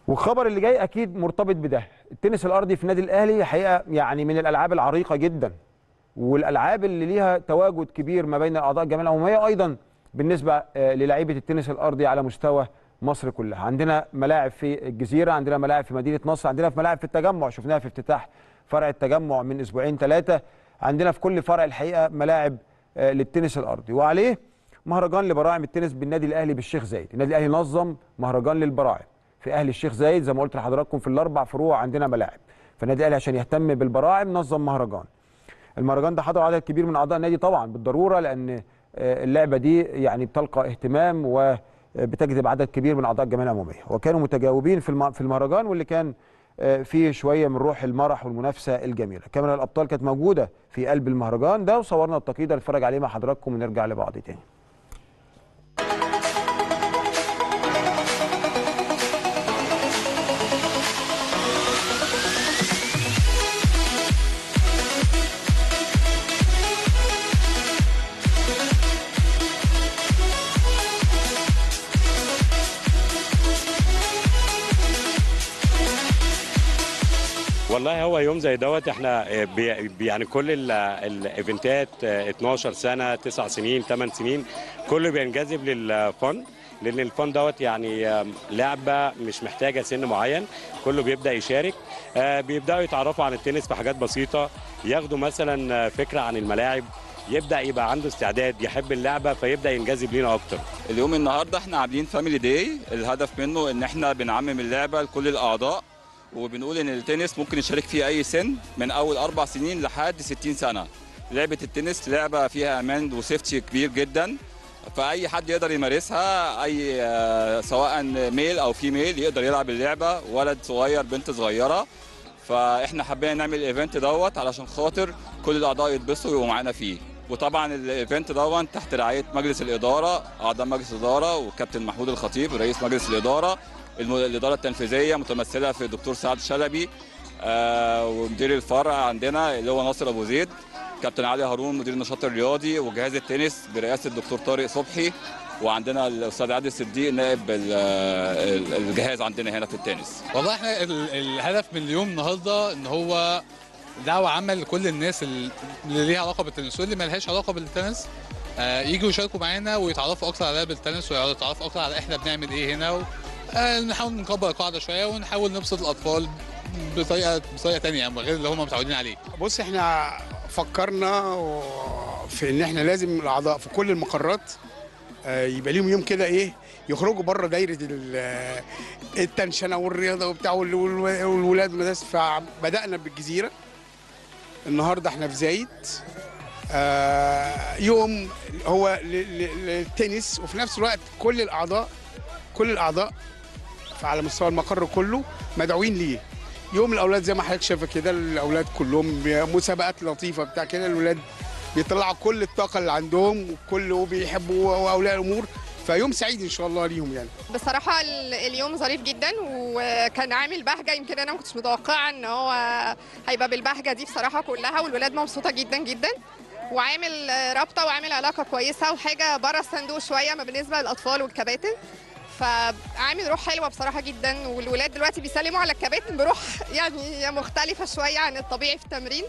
والخبر اللي جاي اكيد مرتبط بده التنس الارضي في النادي الاهلي حقيقه يعني من الالعاب العريقه جدا والالعاب اللي ليها تواجد كبير ما بين اعضاء الجمعيه العموميه ايضا بالنسبه آه، للاعيبه التنس الارضي على مستوى مصر كلها عندنا ملاعب في الجزيره عندنا ملاعب في مدينه نصر عندنا في ملاعب في التجمع شفناها في افتتاح فرع التجمع من اسبوعين ثلاثه عندنا في كل فرع الحقيقه ملاعب آه، للتنس الارضي وعليه مهرجان لبراعم التنس بالنادي الاهلي بالشيخ زايد النادي الاهلي نظم مهرجان للبراعم في اهل الشيخ زايد زي ما قلت لحضراتكم في الاربع فروع عندنا ملاعب فالنادي الاهلي عشان يهتم بالبراعم نظم مهرجان المهرجان ده حضر عدد كبير من اعضاء النادي طبعا بالضروره لان آه، اللعبه دي يعني بتلقى اهتمام وبتجذب عدد كبير من اعضاء الجمعيه العموميه وكانوا متجاوبين في الم- في المهرجان واللي كان آه، فيه شويه من روح المرح والمنافسه الجميله كاميرا الابطال كانت موجوده في قلب المهرجان ده وصورنا التقييد اللي نتفرج عليه مع حضراتكم ونرجع لبعض تاني والله هو يوم زي دوت احنا آه، بي بي- يعني كل ال- الايفنتات آه، 12 سنه 9 سنين 8 سنين كله بينجذب للفن لان الفن دوت يعني آم، لعبه مش محتاجه سن معين كله بيبدا يشارك آه، بيبداوا يتعرفوا عن التنس في حاجات بسيطه ياخدوا مثلا آه، فكره عن الملاعب يبدا يبقى عنده استعداد يحب اللعبه فيبدا ينجذب لينا اكتر اليوم النهارده احنا عاملين فاميلي داي الهدف منه ان احنا بنعمم اللعبه لكل الاعضاء وبنقول ان التنس ممكن يشارك فيه اي سن من اول اربع سنين لحد 60 سنه لعبه التنس لعبه فيها امان وسيفتي كبير جدا فاي حد يقدر يمارسها اي آه، سواء ميل او فيميل يقدر يلعب اللعبه ولد صغير بنت صغيره فاحنا حابين نعمل الايفنت دوت علشان خاطر كل الاعضاء يتبسطوا ويبقوا معانا فيه وطبعا الايفنت دوت تحت رعايه مجلس الاداره اعضاء مجلس الاداره والكابتن محمود الخطيب رئيس مجلس الاداره الم- الاداره التنفيذيه متمثله في الدكتور سعد شلبي آه ومدير الفرع عندنا اللي هو ناصر ابو زيد كابتن علي هارون مدير النشاط الرياضي وجهاز التنس برئاسه الدكتور طارق صبحي وعندنا الاستاذ عادل صديق نائب ال- ال- الجهاز عندنا هنا في التنس والله احنا ال- الهدف من اليوم النهارده ان هو دعوه عامه لكل الناس اللي ليها علاقه بالتنس واللي مالهاش علاقه بالتنس آه يجوا يشاركوا معانا ويتعرفوا اكتر على لعبه التنس ويتعرفوا اكتر على احنا بنعمل ايه هنا و... آه نحاول نكبر القاعده شويه ونحاول نبسط الاطفال بطريقه بطريقه ثانيه غير اللي هم متعودين عليه بص احنا فكرنا و- في ان احنا لازم الاعضاء في كل المقرات آه، يبقى ليهم يوم كده ايه يخرجوا بره دايره ال- التنشنه والرياضه وبتاع وال- وال- والولاد والمدارس فبدانا بالجزيره النهارده احنا في زايد آه، يوم هو ل- ل- للتنس وفي نفس الوقت كل الاعضاء كل الاعضاء على مستوى المقر كله مدعوين ليه يوم الاولاد زي ما حضرتك شايفه كده الاولاد كلهم مسابقات لطيفه بتاع كده الولاد بيطلعوا كل الطاقه اللي عندهم وكل وبيحبوا واولياء الامور فيوم سعيد ان شاء الله ليهم يعني بصراحة ال- اليوم ظريف جدا وكان عامل بهجة يمكن أنا ما كنتش متوقعة إن هو هيبقى بالبهجة دي بصراحة كلها والولاد مبسوطة جدا جدا وعامل آه، رابطة وعامل علاقة كويسة وحاجة بره الصندوق شوية ما بالنسبة للأطفال والكباتن فعامل روح حلوة بصراحة جدا والولاد دلوقتي بيسلموا على الكباتن بروح يعني مختلفة شوية عن الطبيعي في التمرين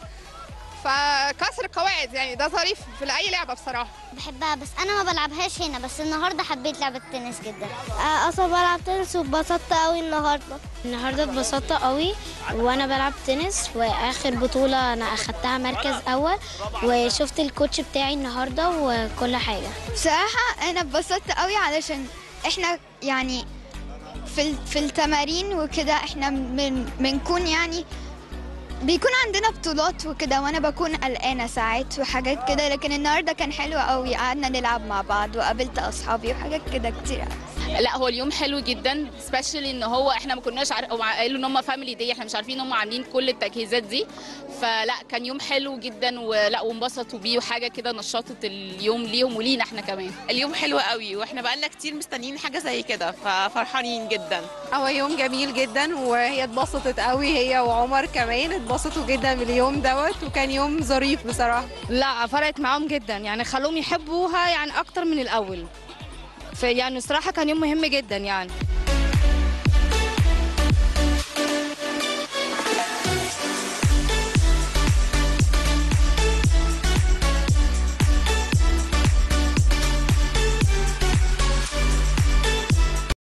فكسر القواعد يعني ده ظريف في أي لعبة بصراحة بحبها بس انا ما بلعبهاش هنا بس النهارده حبيت لعبه التنس جدا اصلا بلعب تنس واتبسطت قوي النهارده النهارده اتبسطت قوي وانا بلعب تنس واخر بطوله انا اخدتها مركز اول وشفت الكوتش بتاعي النهارده وكل حاجه بصراحه انا اتبسطت قوي علشان احنا يعني في ال- في التمارين وكده احنا من بنكون يعني بيكون عندنا بطولات وكده وانا بكون قلقانه ساعات وحاجات كده لكن النهارده كان حلو قوي قعدنا نلعب مع بعض وقابلت اصحابي وحاجات كده كتير لا هو اليوم حلو جدا سبيشالي ان هو احنا ما كناش عارف هم قالوا ان هم فاميلي دي احنا مش عارفين ان هم عاملين كل التجهيزات دي فلا كان يوم حلو جدا ولا وانبسطوا بيه وحاجه كده نشطت اليوم ليهم ولينا احنا كمان اليوم حلو قوي واحنا بقالنا كتير مستنيين حاجه زي كده ففرحانين جدا هو يوم جميل جدا وهي اتبسطت قوي هي وعمر كمان اتبسطوا جدا باليوم دوت وكان يوم ظريف بصراحة لا فرقت معاهم جدا يعني خلوهم يحبوها يعني اكتر من الاول فيعني الصراحه كان يوم مهم جدا يعني